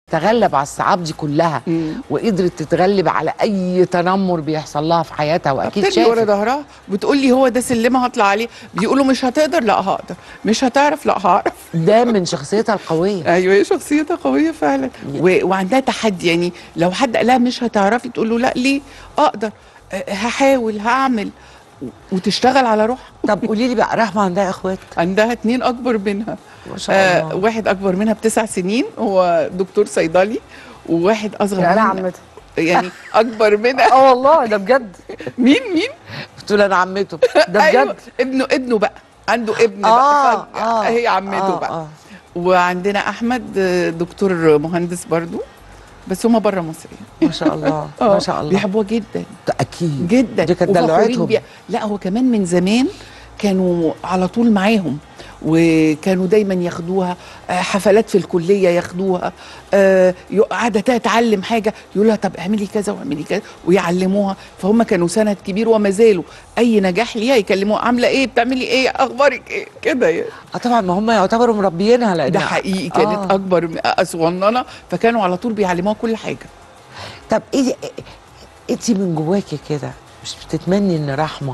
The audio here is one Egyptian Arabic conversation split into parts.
تغلب على الصعاب دي كلها مم. وقدرت تتغلب على اي تنمر بيحصل لها في حياتها واكيد بتجري ورا شافت ظهرها بتقول لي هو ده سلمه هطلع عليه بيقولوا مش هتقدر لا هقدر مش هتعرف لا هعرف ده من شخصيتها القويه ايوه هي شخصيتها قويه فعلا و... وعندها تحدي يعني لو حد قال لها مش هتعرفي تقول له لا ليه اقدر أه، هحاول هعمل و- وتشتغل على روحها طب قولي لي بقى رحمه عندها اخوات عندها اتنين اكبر منها ما شاء آه الله واحد اكبر منها بتسع سنين هو دكتور صيدلي وواحد اصغر يعني انا منها عمتها يعني اكبر منها اه والله ده بجد مين مين قلت له انا عمته ده أيوة، بجد ابنه ابنه بقى عنده ابن آه، بقى فجأة آه، هي عمته آه، بقى آه. وعندنا احمد آه، دكتور مهندس برضو بس هما بره مصر يعني. ما شاء الله آه، ما شاء الله بيحبوها جدا ده اكيد جدا دي كانت وفخورين دلوعتهم بيها. لا هو كمان من زمان كانوا على طول معاهم وكانوا دايما ياخدوها آه، حفلات في الكليه ياخدوها آه، يق- قاعده تتعلم حاجه يقول لها طب اعملي كذا واعملي كذا ويعلموها فهم كانوا سند كبير وما زالوا اي نجاح ليها يكلموها عامله ايه بتعملي ايه اخبارك ايه كده يعني اه طبعا ما هم يعتبروا مربيينها لان ده حقيقي كانت آه. آه. اكبر م- آه، صغننه فكانوا على طول بيعلموها كل حاجه طب ايه انت من جواكي كده مش بتتمني ان رحمه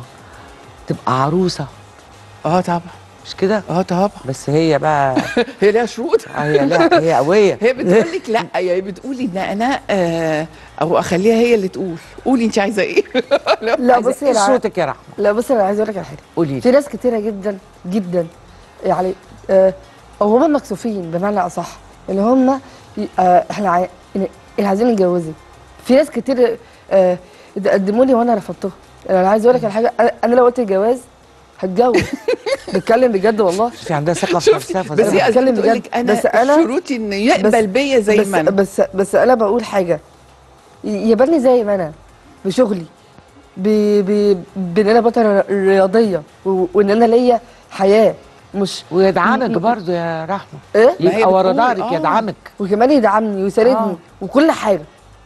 تبقى عروسه اه طبعا مش كده اه طبعا بس هي بقى هي ليها شروط هي لا هي قويه هي بتقول لك لا هي بتقول ان انا آه او اخليها هي اللي تقول قولي انت عايزه ايه لا عايزة بصي ايه انا صوتك يا رحمه لا بصي انا عايزه اقول لك على حاجه قولي في لي ناس كتيره جدا جدا يعني آه او هم مكسوفين بمعنى اصح اللي هم ي- آه احنا عاي... يعني اللي عايزين نتجوزوا في ناس كتير آه قدموا لي وانا رفضتهم انا عايزه اقول لك على حاجه أنا- انا لو قلت الجواز هتجوز بتكلم بجد والله في عندها ثقه في شفتي نفسها بس فظيعة. هي بتكلم بتقول لك بجد. انا بس أنا- شروطي ان يقبل بيا زي بس ما انا بس بس انا بقول حاجه ي- يقبلني زي ما انا بشغلي ب ب بان انا بطل رياضيه و- وان انا ليا حياه مش ويدعمك م- م- برضو يا رحمه ايه ما هي يبقى ورا بتقول، ظهرك آه. يدعمك وكمان يدعمني ويساندني آه. وكل حاجه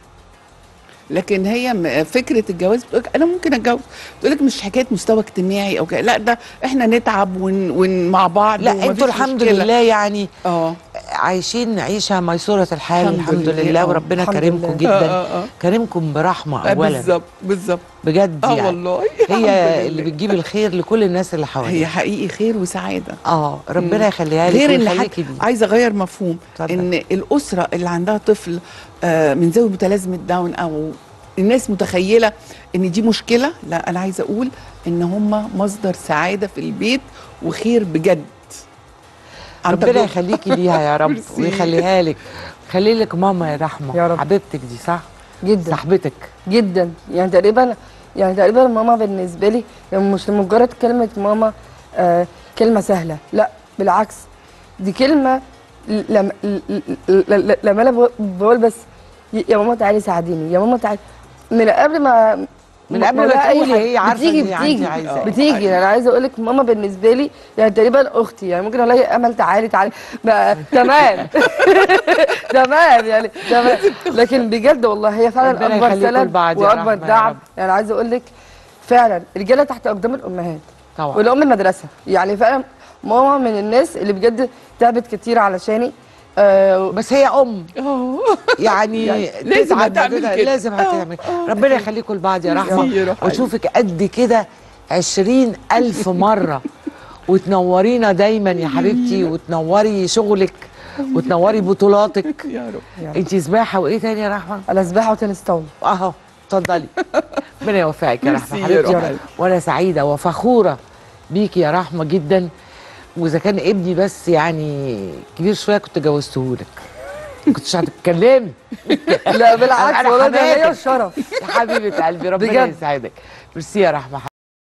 لكن هي م- فكره الجواز بتقول لك انا ممكن اتجوز بتقول لك مش حكايه مستوى اجتماعي او كده لا ده احنا نتعب ون, ون مع بعض لا ومفيش انتوا الحمد مشكلة. لله يعني اه عايشين عيشه ميسوره الحال الحمد الحمد, لله، لله آه. وربنا الحمد كرمكم لله. جدا آه، آه، آه. كرمكم برحمه آه، اولا بالظبط بالظبط بجد اه يعني والله الحمد هي اللي لله. بتجيب الخير لكل الناس اللي هي حواليها حقيقي خير وسعاده اه ربنا مم. يخليها لك غير ان ويخليكي حد بيه عايزه اغير مفهوم اتفضل. ان الاسره اللي عندها طفل آه، من ذوي متلازمه داون او الناس متخيله ان دي مشكله لا انا عايزه اقول ان هم مصدر سعاده في البيت وخير بجد عن ربنا تجربة. يخليكي ليها يا رب ميرسي. ويخليها لك خلي لك ماما يا رحمه يا رب. حبيبتك دي صح جدا صاحبتك جدا يعني تقريبا يعني تقريبا ماما بالنسبه لي يعني مش لمجرد كلمه ماما آه كلمه سهله لا بالعكس دي كلمه لما لما انا بقول بس يا ماما تعالي ساعديني يا ماما تعالي من قبل ما من قبل ما ألاقي أي تقولي حاجة. هي عارفة بتيجي إن هي بتيجي أنت عايزاه. بتيجي انا عايزه اقول لك ماما بالنسبه لي يعني تقريبا اختي يعني ممكن الاقي امل تعالي تعالي ما- تمام تمام يعني تمام لكن بجد والله هي فعلا ربنا اكبر يخليكم سند لبعض يا واكبر رحمة يا دعم رب. يعني عايزه اقول لك فعلا الرجاله تحت اقدام الامهات طبعا والام المدرسه يعني فعلا ماما من الناس اللي بجد تعبت كتير علشاني آه بس هي ام اه يعني, يعني لازم تتعب هتعمل كده، كده. لازم هتعمل ربنا يخليكم لبعض يا ميرسي رحمه يا روح واشوفك قد كده عشرين ألف مرة وتنورينا دايما يا حبيبتي وتنوري شغلك وتنوري بطولاتك يا رب يعني انت سباحة وايه تاني يا رحمة؟ انا سباحه وتنس طاوله اهو اتفضلي ربنا يوفقك يا رحمة ميرسي يا حبيبتي روح. وانا سعيدة وفخورة بيكي يا رحمة جدا واذا كان ابني بس يعني كبير شوية كنت جوزتهولك ما كنتش هتتكلمي لا بالعكس أنا والله ده حماتك. ليا الشرف يا حبيبة قلبي ربنا بجد. يسعدك ميرسي يا رحمة